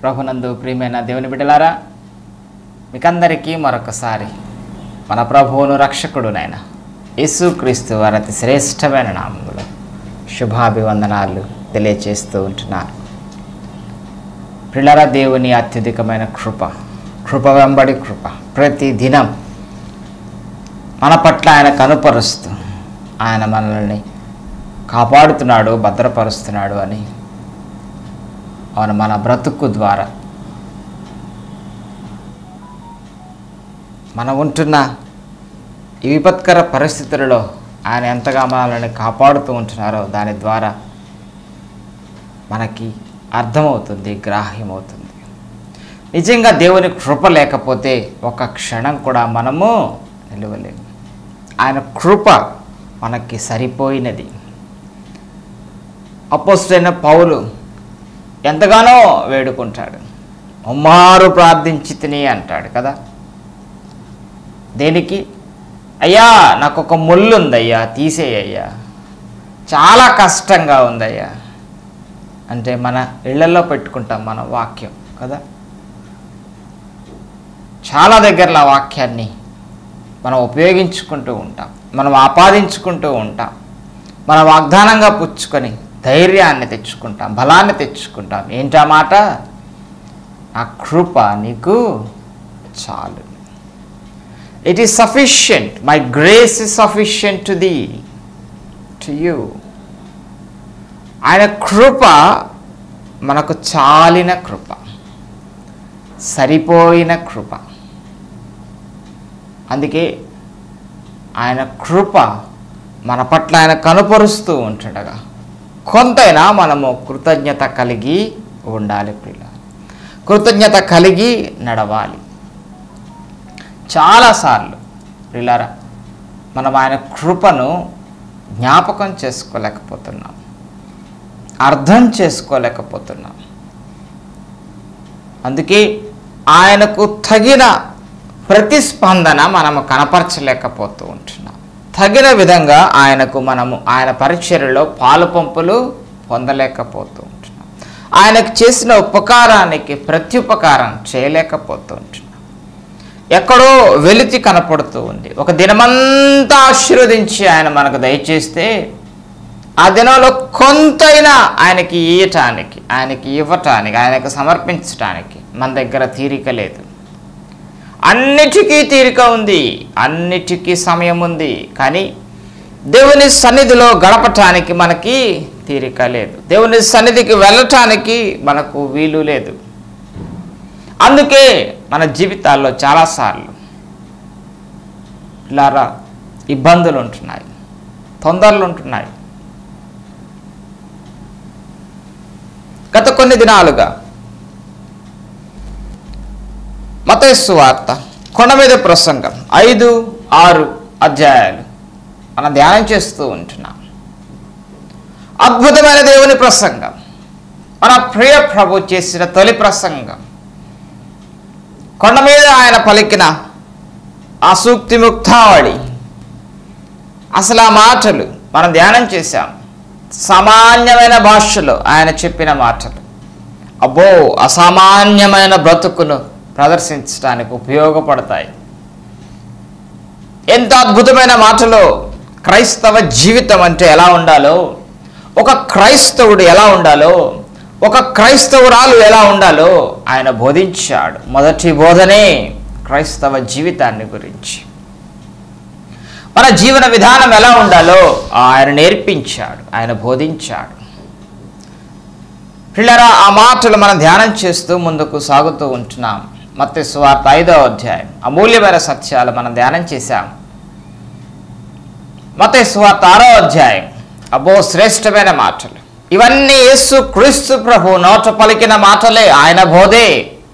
ప్రభునందు ప్రియమైన దేవుని బిడ్డలారా మీకందరికీ మరొకసారి మన ప్రభువును రక్షకుడు నాయన యేసుక్రీస్తు వారి అతి శ్రేష్టమైన నామములో శుభాభివందనాలు తెలియచేస్తూ ఉంటున్నాను పిల్లల దేవుని అత్యధికమైన కృప కృప వెంబడి కృప ప్రతి దినం మన పట్ల ఆయన కనుపరుస్తూ ఆయన మనల్ని కాపాడుతున్నాడు భద్రపరుస్తున్నాడు అని అవును మన బ్రతుకు ద్వారా మనం ఉంటున్న ఈ విపత్కర పరిస్థితులలో ఆయన ఎంతగా మనల్ని కాపాడుతూ ఉంటున్నారో దాని ద్వారా మనకి అర్థమవుతుంది గ్రాహ్యమవుతుంది నిజంగా దేవుని కృప లేకపోతే ఒక క్షణం కూడా మనము నిలవలేము ఆయన కృప మనకి సరిపోయినది అపోస్టైన పౌలు ఎంతగానో వేడుకుంటాడు ఉమ్మారు ప్రార్థించి తిని అంటాడు కదా దేనికి అయ్యా నాకు ఒక ముళ్ళు ఉందయ్యా తీసేయ్యా చాలా కష్టంగా ఉందయ్యా అంటే మన ఇళ్లలో పెట్టుకుంటాం మన వాక్యం కదా చాలా దగ్గరలో ఆ వాక్యాన్ని మనం ఉపయోగించుకుంటూ ఉంటాం మనం ఆపాదించుకుంటూ ఉంటాం మన వాగ్దానంగా పుచ్చుకొని ధైర్యాన్ని తెచ్చుకుంటాం బలాన్ని తెచ్చుకుంటాం ఏంటా మాట ఆ కృప నీకు చాలు it is sufficient my grace is sufficient to thee to you ఆయన కృప మనకు చాలిన కృప సరిపోయిన కృప అందుకే ఆయన కృప మన పట్ల ఆయన కనుపరుస్తూ ఉంటుండగా కొంతైనా మనము కృతజ్ఞత కలిగి ఉండాలి పిల్ల కృతజ్ఞత కలిగి నడవాలి చాలాసార్లు పిల్లరా మనం ఆయన కృపను జ్ఞాపకం చేసుకోలేకపోతున్నాం అర్థం చేసుకోలేకపోతున్నాం అందుకే ఆయనకు తగిన ప్రతిస్పందన మనము కనపరచలేకపోతూ ఉంటున్నాం తగిన విధంగా ఆయనకు మనము ఆయన పరిచర్యలో పాలు పంపులు పొందలేకపోతూ ఉంటున్నాం ఆయనకు చేసిన ఉపకారానికి ప్రత్యుపకారం చేయలేకపోతూ ఉంటున్నాం ఎక్కడో వెలితి కనపడుతూ ఉంది ఒక దినమంతా ఆశీర్వదించి ఆయన మనకు దయచేస్తే ఆ దినంలో కొంతైనా ఆయనకి ఇయ్యటానికి ఆయనకి ఇవ్వటానికి ఆయనకు సమర్పించటానికి మన దగ్గర తీరిక లేదు అన్నిటికీ తీరిక ఉంది అన్నిటికీ సమయం ఉంది కానీ దేవుని సన్నిధిలో గడపటానికి మనకి తీరిక లేదు దేవుని సన్నిధికి వెళ్ళటానికి మనకు వీలు లేదు అందుకే మన జీవితాల్లో చాలాసార్లు ఇలారా ఇబ్బందులు ఉంటున్నాయి తొందరలు ఉంటున్నాయి గత కొన్ని దినాలుగా మతయస్సు వార్త కొండ మీద ప్రసంగం ఐదు ఆరు అధ్యాయాలు మనం ధ్యానం చేస్తూ ఉంటున్నాం అద్భుతమైన దేవుని ప్రసంగం మన ప్రియ ప్రభు చేసిన తొలి ప్రసంగం కొండ మీద ఆయన పలికిన ఆ సూక్తి ముక్తావళి అసలు ఆ మాటలు మనం ధ్యానం చేశాం సామాన్యమైన భాషలో ఆయన చెప్పిన మాటలు అబ్బో అసామాన్యమైన బ్రతుకును ప్రదర్శించడానికి ఉపయోగపడతాయి ఎంత అద్భుతమైన మాటలో క్రైస్తవ జీవితం అంటే ఎలా ఉండాలో ఒక క్రైస్తవుడు ఎలా ఉండాలో ఒక క్రైస్తవురాలు ఎలా ఉండాలో ఆయన బోధించాడు మొదటి బోధనే క్రైస్తవ జీవితాన్ని గురించి మన జీవన విధానం ఎలా ఉండాలో ఆయన నేర్పించాడు ఆయన బోధించాడు పిల్లరా ఆ మాటలు మనం ధ్యానం చేస్తూ ముందుకు సాగుతూ ఉంటున్నాం మత్స్య స్వార్థ ఐదో అధ్యాయం అమూల్యమైన సత్యాలు మనం ధ్యానం చేశాం మత్స్య స్వార్థ ఆరో అధ్యాయం అబ్బో శ్రేష్టమైన మాటలు ఇవన్నీ యేసు క్రీస్తు ప్రభు నోట పలికిన మాటలే ఆయన బోధే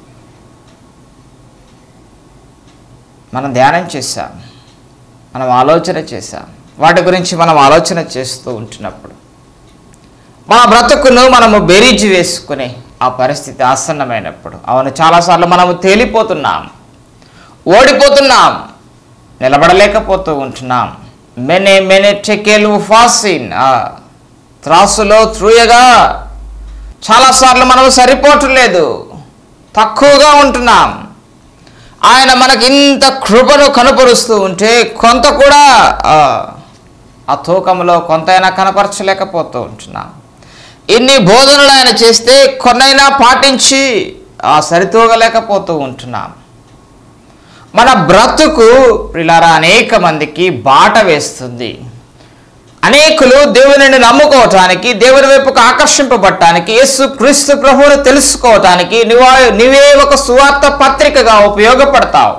మనం ధ్యానం చేశాం మనం ఆలోచన చేశాం వాటి గురించి మనం ఆలోచన చేస్తూ ఉంటున్నప్పుడు మన బ్రతుకును మనము బెరీజు వేసుకునే ఆ పరిస్థితి ఆసన్నమైనప్పుడు అవును చాలాసార్లు మనము తేలిపోతున్నాం ఓడిపోతున్నాం నిలబడలేకపోతూ ఉంటున్నాం మెనే మెనే టెకెలు ఫాసిన్ త్రాసులో త్రూయగా చాలాసార్లు మనము సరిపోవటం లేదు తక్కువగా ఉంటున్నాం ఆయన మనకి ఇంత కృపను కనపరుస్తూ ఉంటే కొంత కూడా ఆ, ఆ తూకంలో కొంతైనా కనపరచలేకపోతూ ఉంటున్నాం ఇన్ని బోధనలు ఆయన చేస్తే కొన్నైనా పాటించి ఆ సరితూగలేకపోతూ ఉంటున్నాం మన బ్రతుకు ప్రిలారా అనేక మందికి బాట వేస్తుంది అనేకులు దేవునిని నమ్ముకోవటానికి దేవుని వైపుకు ఆకర్షింపబడటానికి యేసు క్రీస్తు ప్రభువును తెలుసుకోవటానికి నువ్వా నువ్వే ఒక సువార్త పత్రికగా ఉపయోగపడతావు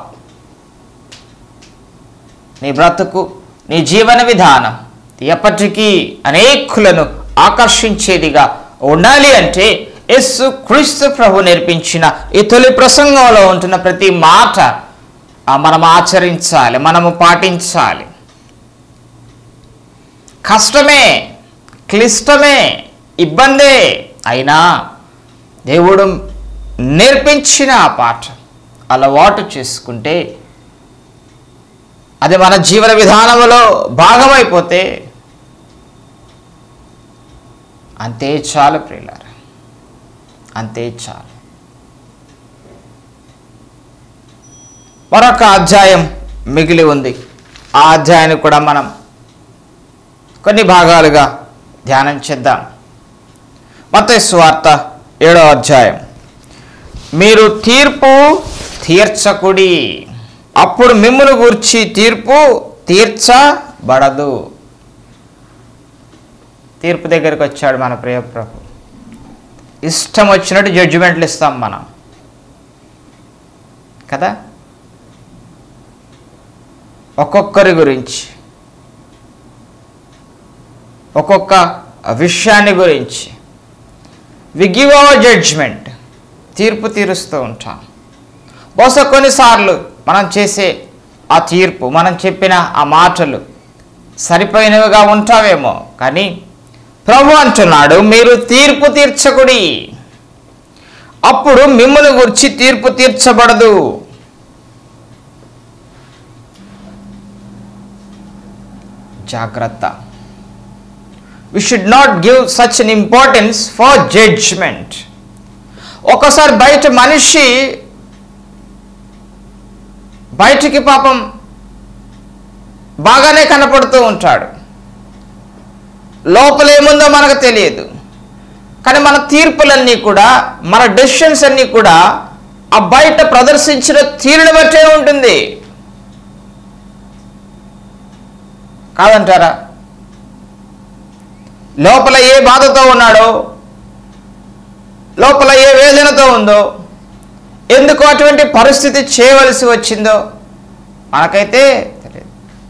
నీ బ్రతుకు నీ జీవన విధానం ఎప్పటికీ అనేకులను ఆకర్షించేదిగా ఉండాలి అంటే యేసు క్రీస్తు ప్రభు నేర్పించిన ఈ తొలి ప్రసంగంలో ఉంటున్న ప్రతి మాట ఆ, మనం ఆచరించాలి మనము పాటించాలి కష్టమే క్లిష్టమే ఇబ్బందే అయినా దేవుడు నేర్పించిన ఆ పాఠ అలవాటు చేసుకుంటే అది మన జీవన విధానంలో భాగమైపోతే అంతే చాలు ప్రియులారా అంతే చాలు మరొక అధ్యాయం మిగిలి ఉంది ఆ అధ్యాయాన్ని కూడా మనం కొన్ని భాగాలుగా ధ్యానం చేద్దాం మత్తయి సువార్త ఏడో అధ్యాయం మీరు తీర్పు తీర్చకుడి అప్పుడు మిమ్మును గూర్చి తీర్పు తీర్చబడదు తీర్పు దగ్గరికి వచ్చాడు మన ప్రియ ప్రభు ఇష్టం వచ్చినట్టు జడ్జిమెంట్లు ఇస్తాం మనం కదా ఒక్కొక్కరి గురించి ఒక్కొక్క విషయాన్ని గురించి వి గివ్ అవర్ జడ్జ్మెంట్ తీర్పు తీరుస్తూ ఉంటాం బహుశా కొన్నిసార్లు మనం చేసే ఆ తీర్పు మనం చెప్పిన ఆ మాటలు సరిపోయినవిగా ఉంటావేమో కానీ ప్రభు అంటున్నాడు మీరు తీర్పు తీర్చకుడి అప్పుడు మిమ్మల్ని గురించి తీర్పు తీర్చబడదు జాగ్రత్త we should not give such an importance for judgment ఒకసారి బయట మనిషి బయటికి పాపం బాగానే కనపడుతూ ఉంటాడు లోపల ఏముందో మనకు తెలియదు కానీ మన తీర్పులన్నీ కూడా మన డెసిషన్స్ అన్నీ కూడా ఆ బయట ప్రదర్శించిన తీరుని బట్టే ఉంటుంది కాదంటారా లోపల ఏ బాధతో ఉన్నాడో లోపల ఏ వేదనతో ఉందో ఎందుకు అటువంటి పరిస్థితి చేయవలసి వచ్చిందో మనకైతే తెలియదు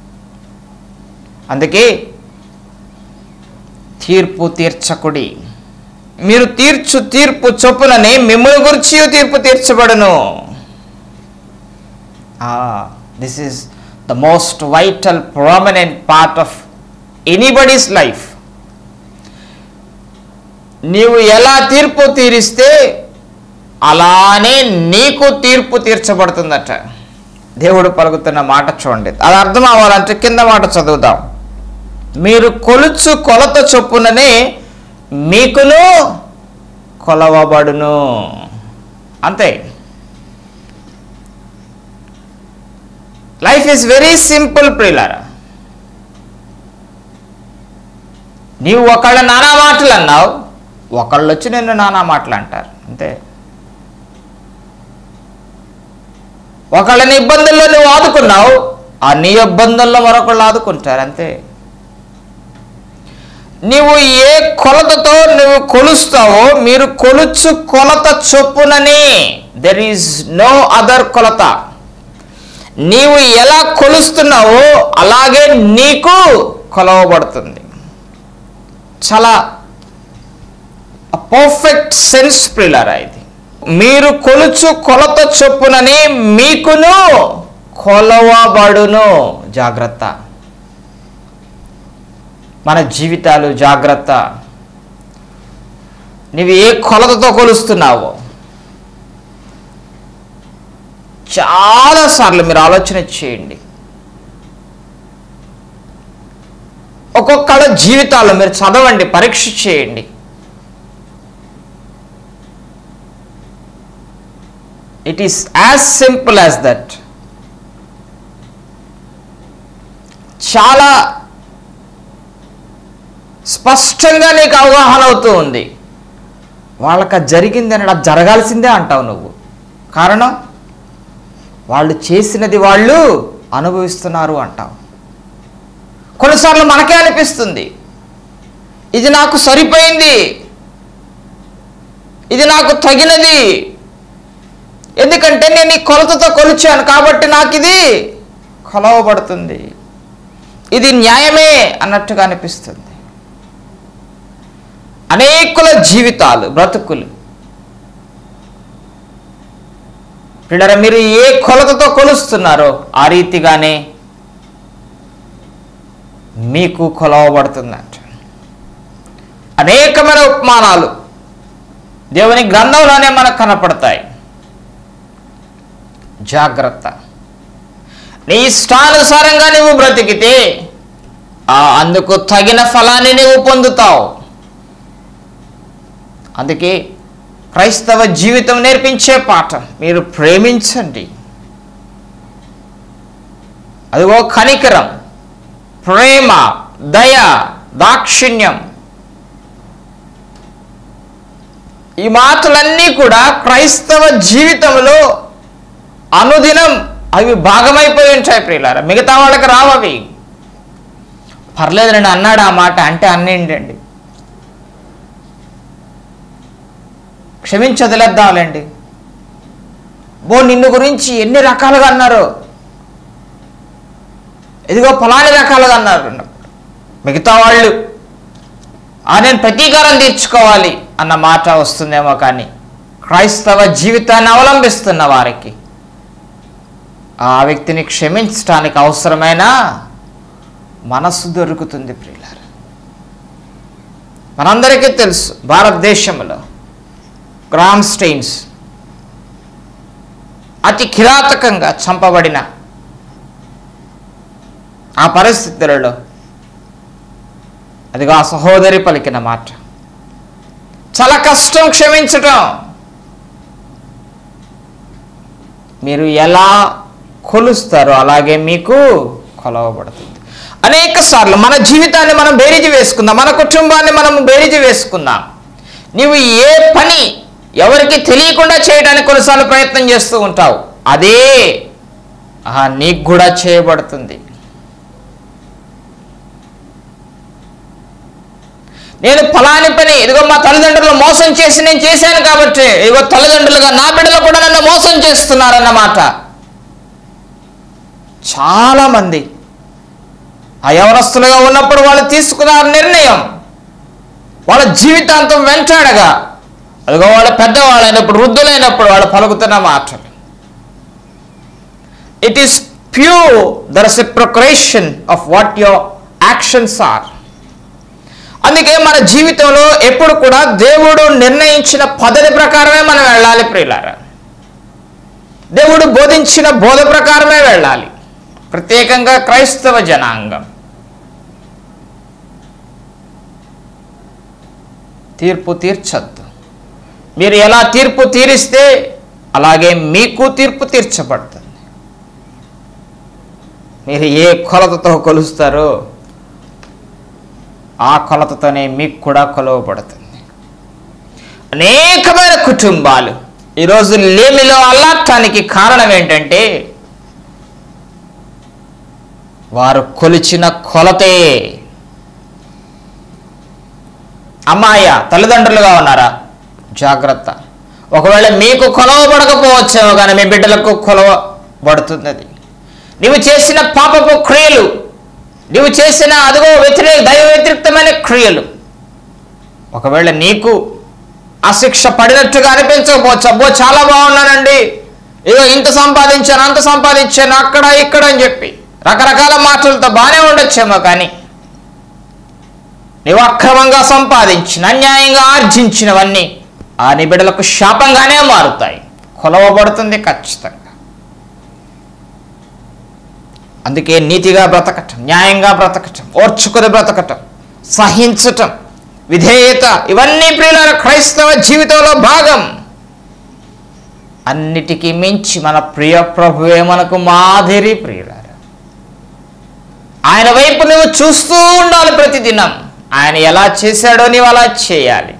అందుకే తీర్పు తీర్చకుడి మీరు తీర్చు తీర్పు చొప్పునని మిమ్మల్ని గురించి తీర్పు తీర్చబడను this is the most vital prominent part of anybody's life నీవు ఎలా తీర్పు తీరిస్తే అలానే నీకు తీర్పు తీర్చబడుతుందట దేవుడు పలుకుతున్న మాట చూడండి అది అర్థం అవ్వాలంటే కింద మాట చదువుదాం మీరు కొలుచు కొలత చొప్పుననే మీకును కొలవబడును అంతే లైఫ్ ఈజ్ వెరీ సింపుల్ ప్రియులారా నీవు ఒకళ్ళ నానా మాటలు అన్నావు ఒకళ్ళు వచ్చి నిన్ను నానా మాటలు అంటారు అంతే ఒకళ్ళని ఇబ్బందుల్లో నువ్వు ఆదుకున్నావు ఆ నీ ఇబ్బందుల్లో మరొకళ్ళు ఆదుకుంటారు అంతే నీవు ఏ కొలతతో నువ్వు కొలుస్తావో మీరు కొలుచు కొలత చొప్పునని దెర్ ఈజ్ నో అదర్ కొలత నీవు ఎలా కొలుస్తున్నావో అలాగే నీకు కొలవబడుతుంది చాలా పర్ఫెక్ట్ సెన్స్ ప్రిలరా ఇది మీరు కొలుచు కొలత చొప్పునని మీకును కొలవబడును జాగ్రత్త మన జీవితాలు జాగ్రత్త నీవు ఏ కొలతతో కొలుస్తున్నావో చాలాసార్లు మీరు ఆలోచన చేయండి ఒక్కొక్కళ్ళ జీవితాల్లో మీరు చదవండి పరీక్ష చేయండి it is as simple as that చాలా స్పష్టంగా నీకు అవగాహన అవుతూ ఉంది వాళ్ళకి అది జరిగింది అని అది జరగాల్సిందే అంటావు నువ్వు కారణం వాళ్ళు చేసినది వాళ్ళు అనుభవిస్తున్నారు అంటావు కొన్నిసార్లు మనకే అనిపిస్తుంది ఇది నాకు సరిపోయింది ఇది నాకు తగినది ఎందుకంటే నేను ఈ కొలతతో కొలిచాను కాబట్టి నాకు ఇది కొలవబడుతుంది ఇది న్యాయమే అన్నట్టుగా అనిపిస్తుంది అనేకుల జీవితాలు బ్రతుకులు పిల్లర మీరు ఏ కొలతతో కొలుస్తున్నారో ఆ రీతిగానే మీకు కొలవబడుతుందంట అనేకమైన ఉపమానాలు దేవుని గ్రంథంలోనే మనకు కనపడతాయి జాగ్రత్త నీ ఇష్టానుసారంగా నువ్వు బ్రతికితే ఆ అందుకు తగిన ఫలాన్ని నువ్వు పొందుతావు అందుకే క్రైస్తవ జీవితం నేర్పించే పాఠం మీరు ప్రేమించండి అదిగో కనికరం ప్రేమ దయ దాక్షిణ్యం ఈ మాటలన్నీ కూడా క్రైస్తవ జీవితంలో అనుదినం అవి భాగమైపోయి ఉంటాయి ప్రియులారా మిగతా వాళ్ళకి రావు అవి పర్లేదండి అన్నాడు ఆ మాట అంటే అన్నేంటండి క్షమించి వదిలేద్దాంలేండి బో నిన్ను గురించి ఎన్ని రకాలుగా అన్నారు ఇదిగో ఫలాని రకాలుగా అన్నారు మిగతా వాళ్ళు ఆ నేను ప్రతీకారం తీర్చుకోవాలి అన్న మాట వస్తుందేమో కానీ క్రైస్తవ జీవితాన్ని అవలంబిస్తున్న వారికి ఆ వ్యక్తిని క్షమించడానికి అవసరమైన మనస్సు దొరుకుతుంది ప్రియులారు మనందరికీ తెలుసు భారతదేశంలో గ్రామ్ స్టెయిన్స్ అతి కిరాతకంగా చంపబడిన ఆ పరిస్థితులలో అదిగో ఆ సహోదరి పలికిన మాట చాలా కష్టం క్షమించటం మీరు ఎలా కొలుస్తారో అలాగే మీకు కొలవబడుతుంది అనేక సార్లు మన జీవితాన్ని మనం బేరీజు వేసుకుందాం మన కుటుంబాన్ని మనం బేరీజు వేసుకుందాం నీవు ఏ పని ఎవరికి తెలియకుండా చేయడానికి కొన్నిసార్లు ప్రయత్నం చేస్తూ ఉంటావు అదే ఆ నీకు కూడా చేయబడుతుంది నేను ఫలాని పని ఇదిగో మా తల్లిదండ్రులు మోసం చేసి నేను చేశాను కాబట్టి ఇదిగో తల్లిదండ్రులుగా నా బిడ్డలు కూడా నన్ను మోసం చేస్తున్నారన్నమాట చాలామంది ఆ యవనస్తులుగా ఉన్నప్పుడు వాళ్ళు తీసుకున్న నిర్ణయం వాళ్ళ జీవితాంతం వెంటాడగా అదిగో వాళ్ళ పెద్దవాళ్ళైనప్పుడు వృద్ధులైనప్పుడు వాళ్ళు పలుకుతున్న మాటలు it is pure the reciprocation of what your actions are అందుకే మన జీవితంలో ఎప్పుడు కూడా దేవుడు నిర్ణయించిన పద్ధతి ప్రకారమే మనం వెళ్ళాలి ప్రియులారా దేవుడు బోధించిన బోధ ప్రకారమే వెళ్ళాలి ప్రత్యేకంగా క్రైస్తవ జనాంగం తీర్పు తీర్చద్దు మీరు ఎలా తీర్పు తీరిస్తే అలాగే మీకు తీర్పు తీర్చబడుతుంది మీరు ఏ కొలతతో కొలుస్తారో ఆ కొలతతోనే మీకు కూడా కొలవబడుతుంది అనేకమైన కుటుంబాలు ఈరోజు లేమిలో అల్లాటానికి కారణం ఏంటంటే వారు కొలిచిన కొలతే అమ్మాయ తల్లిదండ్రులుగా ఉన్నారా జాగ్రత్త ఒకవేళ మీకు కొలవబడకపోవచ్చేమో కానీ మీ బిడ్డలకు కొలవబడుతుంది అది నీవు చేసిన పాపపు క్రియలు నీవు చేసిన అదిగో వ్యతిరేక దైవ వ్యతిరిక్తమైన క్రియలు ఒకవేళ నీకు ఆ శిక్ష పడినట్టుగా అనిపించకపోవచ్చు అబ్బో చాలా బాగున్నానండి ఇగో ఇంత సంపాదించాను అంత సంపాదించాను అక్కడ ఇక్కడ అని చెప్పి రకరకాల మాటలతో బాగానే ఉండొచ్చేమో కానీ నీవు అక్రమంగా సంపాదించిన అన్యాయంగా ఆర్జించినవన్నీ ఆ నిబిడలకు శాపంగానే మారుతాయి కొలవబడుతుంది ఖచ్చితంగా అందుకే నీతిగా బ్రతకటం న్యాయంగా బ్రతకటం ఓర్చుకుని బ్రతకటం సహించటం విధేయత ఇవన్నీ ప్రియుల క్రైస్తవ జీవితంలో భాగం అన్నిటికీ మించి మన ప్రియ ప్రభువే మనకు మాదిరి ప్రియులారా ఆయన వైపు నువ్వు చూస్తూ ఉండాలి ప్రతిదినం ఆయన ఎలా చేశాడో నీవు అలా చేయాలి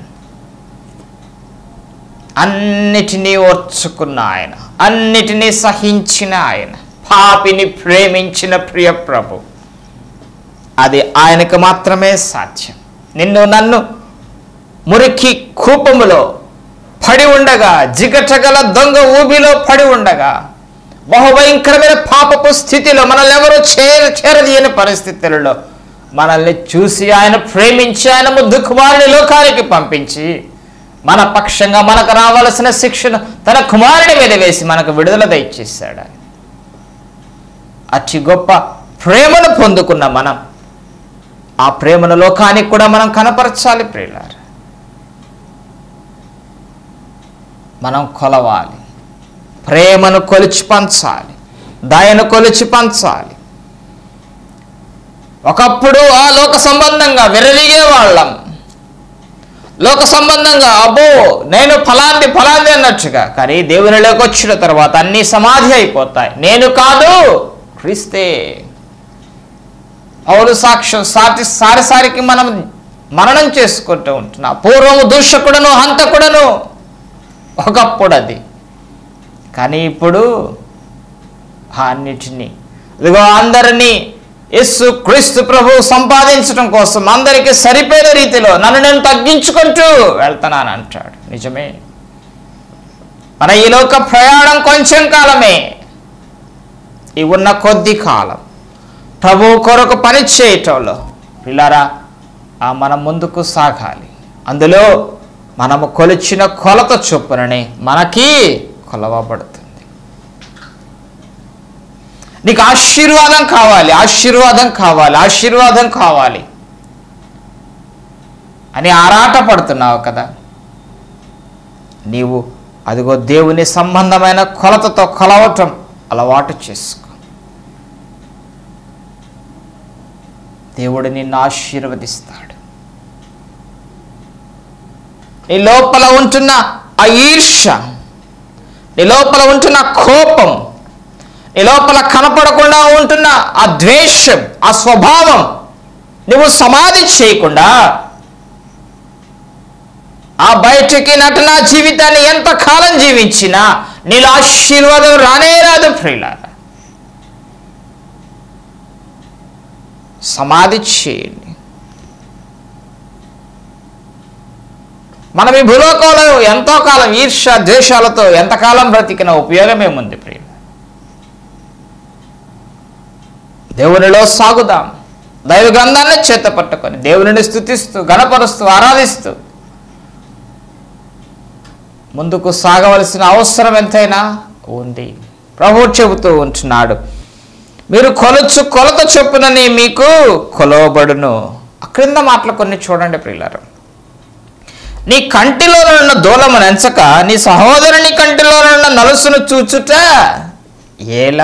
అన్నిటినీ ఓర్చుకున్న ఆయన అన్నిటినీ సహించిన ఆయన పాపిని ప్రేమించిన ప్రియ ప్రభు అది ఆయనకు మాత్రమే సాధ్యం నిన్ను నన్ను మురికి కూపములో పడి ఉండగా జిగటగల దొంగ ఊబిలో పడి ఉండగా బహుభయంకరమైన పాపపు స్థితిలో మనల్ని ఎవరు చేర చేరదీయని పరిస్థితులలో మనల్ని చూసి ఆయన ప్రేమించి ఆయన ముద్దు కుమారుని లోకానికి పంపించి మన పక్షంగా మనకు రావలసిన శిక్షను తన కుమారుని మీద వేసి మనకు విడుదల దయచేశాడు ఆయన. అతి గొప్ప ప్రేమను పొందుకున్న మనం ఆ ప్రేమను లోకానికి కూడా మనం కనపరచాలి ప్రియులారు మనం కొలవాలి ప్రేమను కొలిచి పంచాలి దయను కొలిచి పంచాలి ఒకప్పుడు ఆ లోక సంబంధంగా విరలిగే వాళ్ళం లోక సంబంధంగా అబ్బో నేను ఫలాంది ఫలాంది అన్నట్టుగా కానీ దేవునిలోకి వచ్చిన తర్వాత అన్నీ సమాధి అయిపోతాయి నేను కాదు క్రీస్తే పౌరు సాక్ష్యం సాటి సారిసారికి మనం మరణం చేసుకుంటూ ఉంటున్నాం పూర్వము దూషకుడను హంతకుడను ఒకప్పుడు అది కానీ ఇప్పుడు ఆ అన్నిటినీ ఇదిగో అందరినీ యేసు క్రీస్తు ప్రభు సంపాదించడం కోసం అందరికీ సరిపోయిన రీతిలో నన్ను నేను తగ్గించుకుంటూ వెళ్తున్నాను అంటాడు నిజమే మన ఈ లోక ప్రయాణం కొంచెం కాలమే ఈ ఉన్న కొద్ది కాలం ప్రభు కొరకు పని చేయటంలో పిల్లారా ఆ మనం ముందుకు సాగాలి అందులో మనము కొలిచిన కొలత చొప్పుననే మనకి కొలవబడుతుంది నీకు ఆశీర్వాదం కావాలి ఆశీర్వాదం కావాలి ఆశీర్వాదం కావాలి అని ఆరాట పడుతున్నావు కదా నీవు అదిగో దేవుని సంబంధమైన కొలతతో కొలవటం అలవాటు చేసుకో దేవుడు నిన్ను ఆశీర్వదిస్తాడు నీ లోపల ఉంటున్న ఆ ఈర్ష నీ లోపల ఉంటున్న కోపం నీ లోపల కనపడకుండా ఉంటున్న ఆ ద్వేషం ఆ స్వభావం నువ్వు సమాధి చేయకుండా ఆ బయటికి నటన జీవితాన్ని ఎంత కాలం జీవించినా నీలో ఆశీర్వాదం రానే రాదు ప్రియులారా సమాధి చేయండి మనం ఈ భూలోకంలో ఎంతో కాలం ఈర్ష ద్వేషాలతో ఎంతకాలం బ్రతికిన ఉపయోగమేముంది ప్రియ దేవునిలో సాగుదాం దైవ గ్రంథాన్ని చేత పట్టుకొని దేవునిని స్థుతిస్తూ గణపరుస్తూ ఆరాధిస్తూ ముందుకు సాగవలసిన అవసరం ఎంతైనా ఉంది ప్రభు చెబుతూ ఉంటున్నాడు మీరు కొలచు కొలత చొప్పునని మీకు కొలవబడును ఆ క్రింద మాటలు కొన్ని చూడండి ప్రియులారు నీ కంటిలో ఉన్న దూలము నెంచక నీ సహోదరుని కంటిలో ఉన్న నలుసును చూచుట ఎలా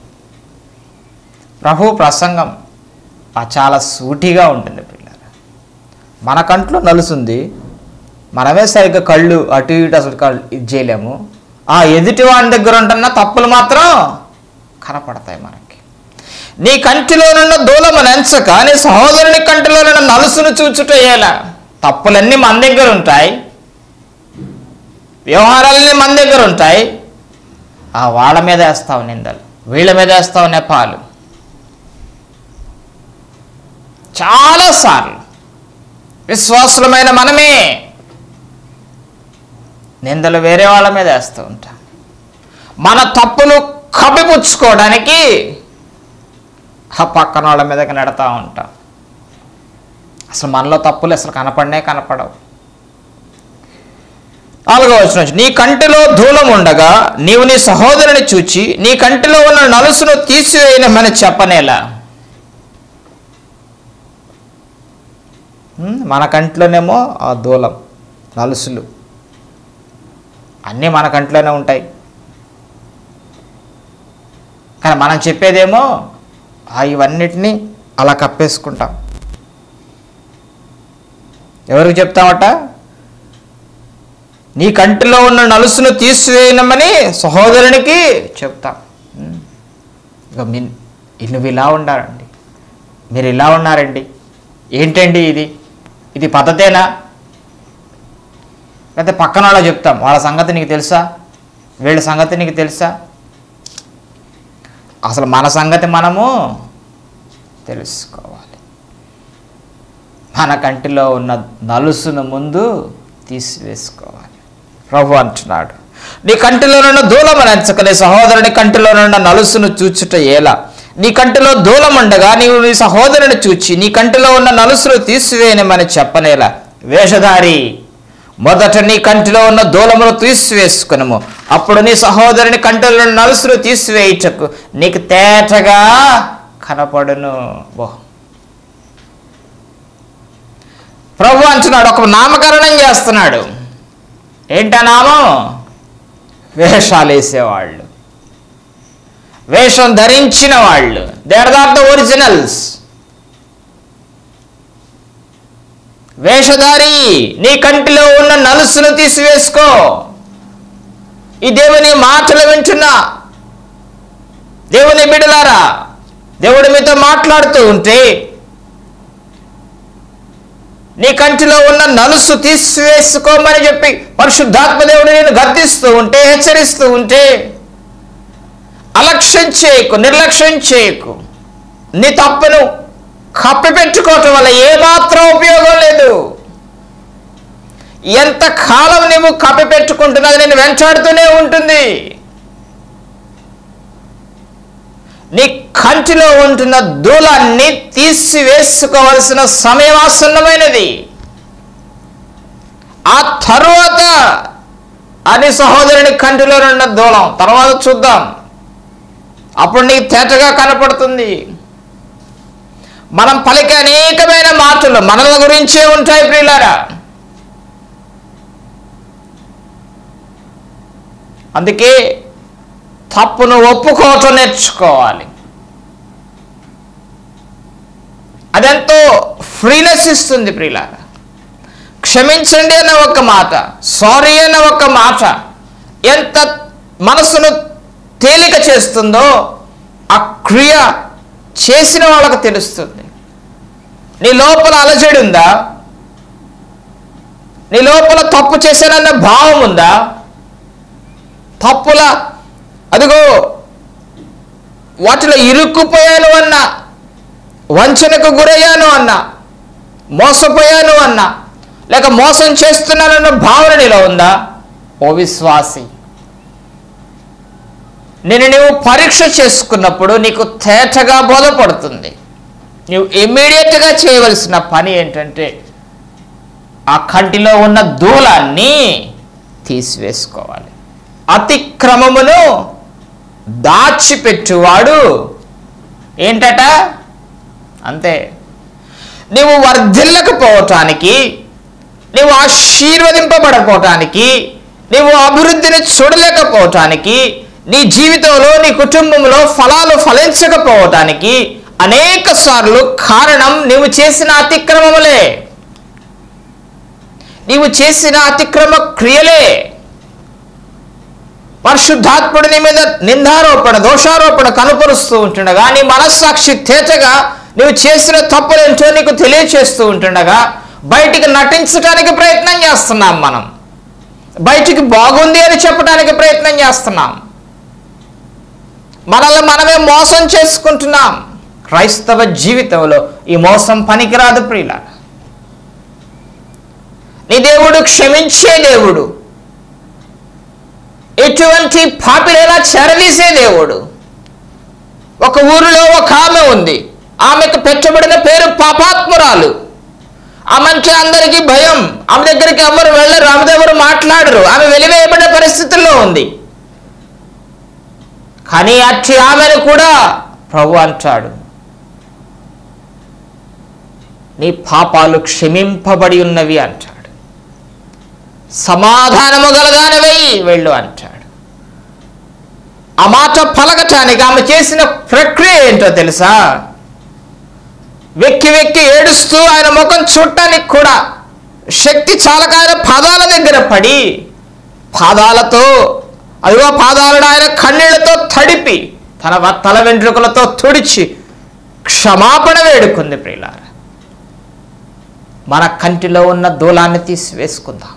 ప్రభు ప్రసంగం ఆ చాలా సూటిగా ఉంటుంది పిల్లలు మన కంట్లో నలుసుంది మనమే సరిగ్గా కళ్ళు అటు ఇటు అసలు కళ్ళు ఇది చేయలేము ఆ ఎదుటి వాడి దగ్గర ఉంటున్న తప్పులు మాత్రం కనపడతాయి మనకి నీ కంటిలోనున్న దూలము నెంచక నీ సహోదరుని కంటిలోనున్న నలుసును చూచుట ఎలా తప్పులన్నీ మన దగ్గర ఉంటాయి వ్యవహారాలన్నీ మన దగ్గర ఉంటాయి ఆ వాళ్ళ మీద వేస్తావు నిందలు వీళ్ళ మీద వేస్తావు నెపాలు చాలాసార్లు విశ్వాసులమైన మనమే నిందలు వేరే వాళ్ళ మీద వేస్తూ ఉంటాం మన తప్పులు కప్పిపుచ్చుకోవడానికి ఆ పక్కన వాళ్ళ మీదకి నెడతా ఉంటాం అసలు మనలో తప్పులు అసలు కనపడనే కనపడవు నాలుగో వచ్చిన నీ కంటిలో ధూళం ఉండగా నీవు నీ సహోదరుని చూచి నీ కంటిలో ఉన్న నలుసును తీసివేయనమని చెప్పనేలా ఉమ్, మన కంట్లోనేమో ఆ దూలం నలుసులు అన్నీ మన కంట్లోనే ఉంటాయి కానీ మనం చెప్పేదేమో ఆ ఇవన్నిటినీ అలా కప్పేసుకుంటాం ఎవరికి చెప్తామట నీ కంటిలో ఉన్న నలుసును తీసివేయనమని సహోదరునికి చెప్తాం ఉమ్. ఇక మీ నువ్వు ఇలా ఉండాలండి మీరు ఇలా ఉన్నారండి ఏంటండి ఇది ఇది పద్ధతేనా లేకపోతే పక్కన వాళ్ళ చెప్తాం వాళ్ళ సంగతి నీకు తెలుసా వీళ్ళ సంగతి నీకు తెలుసా అసలు మన సంగతి మనము తెలుసుకోవాలి మన కంటిలో ఉన్న నలుసును ముందు తీసివేసుకోవాలి ప్రభు అంటున్నాడు నీ కంటిలో ఉన్న దూలము నెంచక నీ సహోదరుని కంటిలో ఉన్న నలుసును చూచుట ఎలా నీ కంటిలో దూలం ఉండగా నీవు నీ సహోదరుని చూచి నీ కంటిలో ఉన్న నలుసును తీసివేయనమని చెప్పనేలా వేషధారి మొదట నీ కంటిలో ఉన్న దూలమును తీసివేసుకునము అప్పుడు నీ సహోదరుని కంటిలో ఉన్న నలుసును తీసివేయుటకు నీకు తేటగా కనపడును బో ప్రభు అంటున్నాడు ఒక నామకరణం చేస్తున్నాడు ఏంటా నామం వేషాలు వేసేవాళ్ళు వేషం ధరించిన వాళ్ళు దేర్ ఆర్ ద ఒరిజినల్స్ వేషధారి నీ కంటిలో ఉన్న నలుసును తీసివేసుకో ఈ దేవుని మాటలు వింటున్నా దేవుని బిడలారా దేవుడు మీతో మాట్లాడుతూ ఉంటే నీ కంటిలో ఉన్న నలుసు తీసివేసుకోమని చెప్పి పరిశుద్ధాత్మ దేవుడు నేను గర్దిస్తూ ఉంటే హెచ్చరిస్తూ ఉంటే అలక్ష్యం చేయకు నిర్లక్ష్యం చేయకు నీ తప్పును కప్పిపెట్టుకోవటం వల్ల ఏమాత్రం ఉపయోగం లేదు ఎంత కాలం నువ్వు కప్పిపెట్టుకుంటున్నది నేను వెంటాడుతూనే ఉంటుంది నీ కంటిలో ఉంటున్న దూలాన్ని తీసివేసుకోవలసిన సమయం ఆసన్నమైనది ఆ తరువాత అని సహోదరుని కంటిలో ఉన్న దూలం తర్వాత చూద్దాం అప్పుడు నీకు తేటగా కనపడుతుంది మనం పలికే అనేకమైన మాటలు మనల గురించే ఉంటాయి ప్రియులారా అందుకే తప్పును ఒప్పుకోవటం నేర్చుకోవాలి అదెంతో ఫ్రీనెస్ ఇస్తుంది ప్రియులారా క్షమించండి అన్న ఒక మాట సారీ అన్న ఒక మాట ఎంత మనసును తేలిక చేస్తుందో ఆ క్రియ చేసిన వాళ్ళకు తెలుస్తుంది నీ లోపల అలజడి ఉందా నీ లోపల తప్పు చేశానన్న భావం ఉందా తప్పుల అదిగో వాటిలో ఇరుక్కుపోయాను అన్న వంచనకు గురయ్యాను అన్న మోసపోయాను అన్న లేక మోసం చేస్తున్నానన్న భావన నీలో ఉందా ఓ విశ్వాసి నేను నువ్వు పరీక్ష చేసుకున్నప్పుడు నీకు తేటగా బోధపడుతుంది నువ్వు ఇమ్మీడియట్గా చేయవలసిన పని ఏంటంటే ఆ కంటిలో ఉన్న దూలాన్ని తీసివేసుకోవాలి అతిక్రమమును దాచిపెట్టువాడు ఏంటట అంతే నువ్వు వర్ధిల్లకపోవటానికి నువ్వు ఆశీర్వదింపబడపోవటానికి నువ్వు అభివృద్ధిని చూడలేకపోవటానికి నీ జీవితంలో నీ కుటుంబంలో ఫలాలు ఫలించకపోవటానికి అనేక సార్లు కారణం నీవు చేసిన అతిక్రమములే నీవు చేసిన అతిక్రమ క్రియలే పరిశుద్ధాత్ముడు నీ మీద నిందారోపణ దోషారోపణ కనుపరుస్తూ ఉంటుండగా నీ మనస్సాక్షి తేటగా నువ్వు చేసిన తప్పులేంటో నీకు తెలియచేస్తూ ఉంటుండగా బయటికి నటించడానికి ప్రయత్నం చేస్తున్నాం మనం బయటికి బాగుంది అని చెప్పడానికి ప్రయత్నం చేస్తున్నాం మనల్ని మనమే మోసం చేసుకుంటున్నాం క్రైస్తవ జీవితంలో ఈ మోసం పనికిరాదు ప్రియుల నీ దేవుడు క్షమించే దేవుడు ఎటువంటి పాపిలైనా చెరదీసే దేవుడు ఒక ఊరిలో ఒక ఆమె ఉంది ఆమెకు పెట్టబడిన పేరు పాపాత్మురాలు ఆమె అంటే అందరికీ భయం ఆమె దగ్గరికి ఎవరు వెళ్ళరు ఆమె ఎవరు మాట్లాడరు ఆమె వెలివేయబడిన పరిస్థితుల్లో ఉంది కానీ అట్టి ఆమెను కూడా ప్రభు అంటాడు నీ పాపాలు క్షమింపబడి ఉన్నవి అంటాడు సమాధానము గలగానవై వెళ్ళు అంటాడు ఆ మాట పలకటానికి ఆమె చేసిన ప్రక్రియ ఏంటో తెలుసా వెక్కి వెక్కి ఏడుస్తూ ఆయన ముఖం చూడటానికి కూడా శక్తి చాలక ఆయన పదాల దగ్గర పడి పాదాలతో అదిగో పాదాలను ఆయన కన్నీళ్లతో తడిపి తన వ- తల వెంట్రుకలతో తుడిచి క్షమాపణ వేడుకుంది ప్రియులార మన కంటిలో ఉన్న దూలాన్ని తీసివేసుకుందాం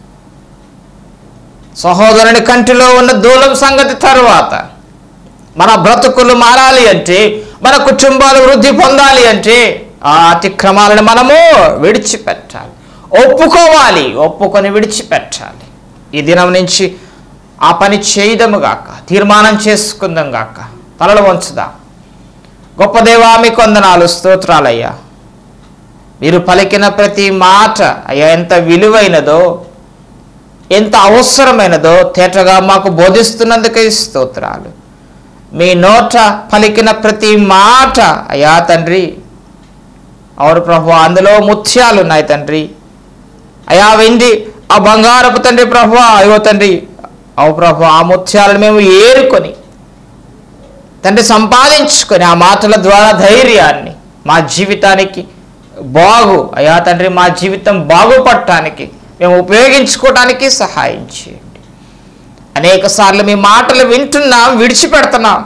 సహోదరుని కంటిలో ఉన్న దూలం సంగతి తరువాత మన బ్రతుకులు మారాలి అంటే మన కుటుంబాలు వృద్ధి పొందాలి అంటే ఆ అతిక్రమాలను మనము విడిచిపెట్టాలి ఒప్పుకోవాలి ఒప్పుకొని విడిచిపెట్టాలి ఈ దినం నుంచి ఆ పని చేయదము గాక తీర్మానం చేసుకుందాం గాక తలలు వంచుదాం గొప్ప దేవా మీ కొందనాలు స్తోత్రాలయ్యా మీరు పలికిన ప్రతి మాట అయ్యా ఎంత విలువైనదో ఎంత అవసరమైనదో తేటగా మాకు బోధిస్తున్నందుకే స్తోత్రాలు మీ నోట పలికిన ప్రతి మాట అయ్యా తండ్రి అవును ప్రభు అందులో ముత్యాలు ఉన్నాయి తండ్రి అయా వెండి ఆ బంగారపు తండ్రి ప్రభు అయ్యో తండ్రి అవు ప్రభు ఆ ముత్యాలను మేము ఏరుకొని తండ్రి సంపాదించుకొని ఆ మాటల ద్వారా ధైర్యాన్ని మా జీవితానికి బాగు అయా తండ్రి మా జీవితం బాగుపడటానికి మేము ఉపయోగించుకోవడానికి సహాయం చేయండి అనేక సార్లు మీ మాటలు వింటున్నాం విడిచిపెడుతున్నాం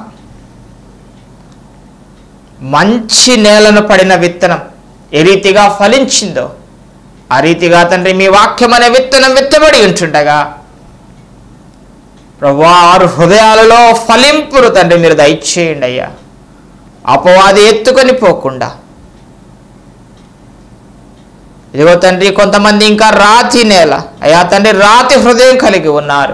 మంచి నేలను పడిన విత్తనం ఏ రీతిగా ఫలించిందో ఆ రీతిగా తండ్రి మీ వాక్యం అనే విత్తనం విత్తబడి ఉంటుండగా ప్రభు ఆరు హృదయాలలో ఫలింపురు తండ్రి మీరు దయచేయండి అయ్యా అపవాది ఎత్తుకొని పోకుండా ఇదిగో తండ్రి కొంతమంది ఇంకా రాతి నేల అయ్యా తండ్రి రాతి హృదయం కలిగి ఉన్నారు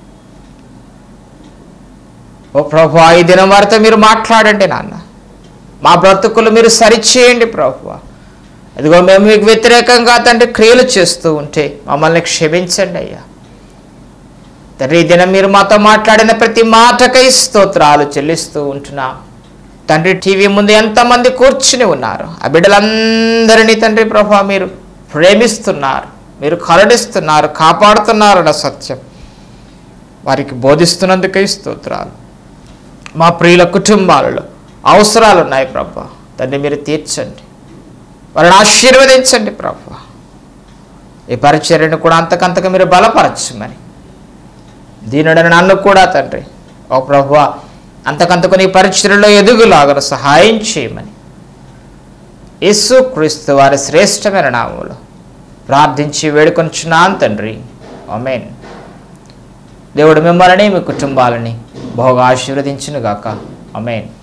ఓ ప్రభు ఈ దినం వారితో మీరు మాట్లాడండి నాన్న మా బ్రతుకులు మీరు సరిచేయండి ప్రభు ఇదిగో మేము మీకు వ్యతిరేకంగా తండ్రి క్రియలు చేస్తూ ఉంటే మమ్మల్ని క్షమించండి అయ్యా తండ్రి ఈ దినం మీరు మాతో మాట్లాడిన ప్రతి మాటకై స్తోత్రాలు చెల్లిస్తూ ఉంటున్నాం తండ్రి టీవీ ముందు ఎంతమంది కూర్చుని ఉన్నారు ఆ బిడ్డలందరినీ తండ్రి ప్రభా మీరు ప్రేమిస్తున్నారు మీరు కరడిస్తున్నారు కాపాడుతున్నారు అన్న సత్యం వారికి బోధిస్తున్నందుకై స్తోత్రాలు మా ప్రియుల కుటుంబాలలో అవసరాలు ఉన్నాయి ప్రభా తండ్రి మీరు తీర్చండి వారిని ఆశీర్వదించండి ప్రభా ఈ పరిచర్యను కూడా అంతకంతకు మీరు బలపరచమని దీనుడని నన్ను కూడా తండ్రి ఓ ప్రభు అంతకంతకు నీ పరిచర్యలో ఎదుగులాగను సహాయం చేయమని యేసు క్రీస్తు వారి శ్రేష్టమైన నామములో ప్రార్థించి వేడుకొంచున్నాను తండ్రి ఆమేన్ దేవుడు మిమ్మల్ని మీ కుటుంబాలని బహుగా ఆశీర్వదించునుగాక ఆమేన్